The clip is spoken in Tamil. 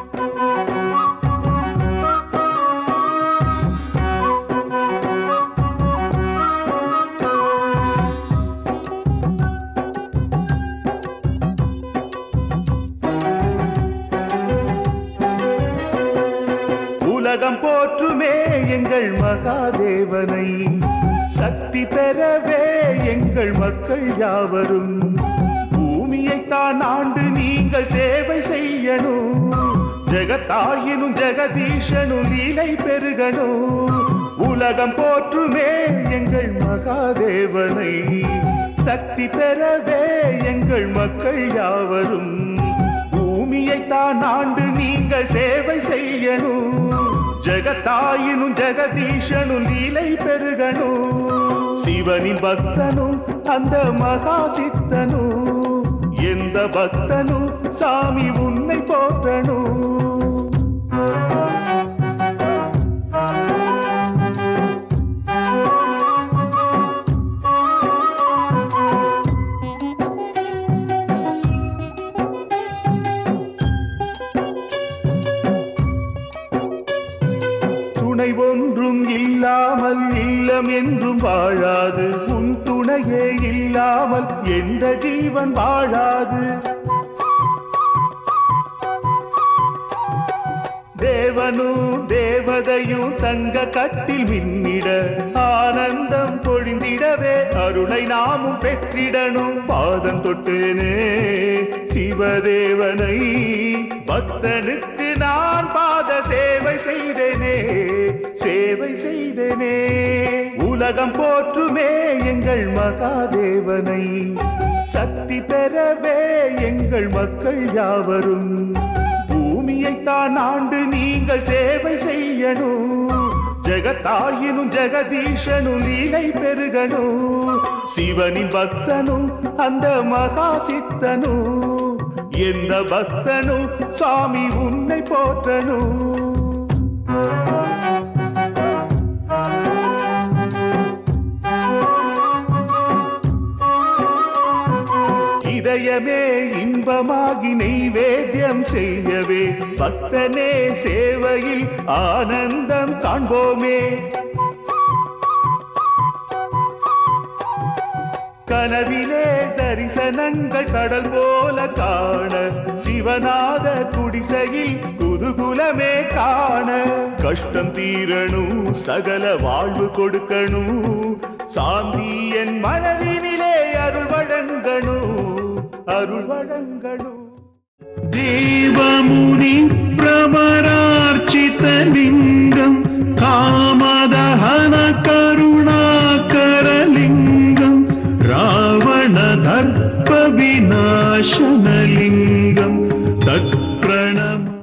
உலகம் போற்றுமே எங்கள் மகாதேவனை சக்தி பெறவே எங்கள் மக்கள் யாவரும் பூமியை தான் ஆண்டு நீங்கள் சேவை செய்யணும் ஜெகத்தாயினும் ஜெகதீஷனும் லீலை பெருகணும் உலகம் போற்றுமே எங்கள் மகாதேவனை சக்தி பெறவே எங்கள் மக்கள் யாவரும் பூமியை தான் ஆண்டு நீங்கள் சேவை செய்யணும் ஜெகத்தாயினும் ஜெகதீஷனும் லீலை பெருகணும் சிவனின் பக்தனும் அந்த மகா சித்தனும் எந்த பக்தனும் சாமி உன்னை போற்றணும் துணை ஒன்றும் இல்லாமல் இல்லம் என்றும் வாழாது உன் துணையே இல்லாமல் எந்த ஜீவன் வாழாது தேவனும் தேவதையும் தங்க கட்டில் மின்னிட ஆனந்தம் பொழிந்திடவே அருளை நாமும் பெற்றிடணும் பாதம் தொட்டேனே சிவதேவனை பக்தனுக்கு நான் பாத சேவை செய்தேனே சேவை செய்தேனே உலகம் போற்றுமே எங்கள் மகாதேவனை சக்தி பெறவே எங்கள் மக்கள் யாவரும் பூமியை தான் ஆண்டு நீங்கள் சேவை செய்யணும் ஜெகத்தாயினும் ஜெகதீஷனும் லீலை பெருகணும் சிவனின் பக்தனும் அந்த மகா சித்தனும் எந்த பக்தனும் சாமி உன்னை போற்றணும் இதயமே இன்பமாகி நெய்வேத்தியம் செய்யவே பக்தனே சேவையில் ஆனந்தம் காண்போமே கனவிலே தரிசனங்கள் கடல் போல காண சிவநாத குடிசையில் குதுகுலமே காண கஷ்டம் தீரணும் சகல வாழ்வு கொடுக்கணும் சாந்தி என் மனதினிலே அருள் வழங்கணும் அருள் வழங்கணும் देवमुनि प्रवरार्चितलिङ्गम् कामदहन करुणाकरलिङ्गम् रावणदर्पविनाशनलिङ्गम्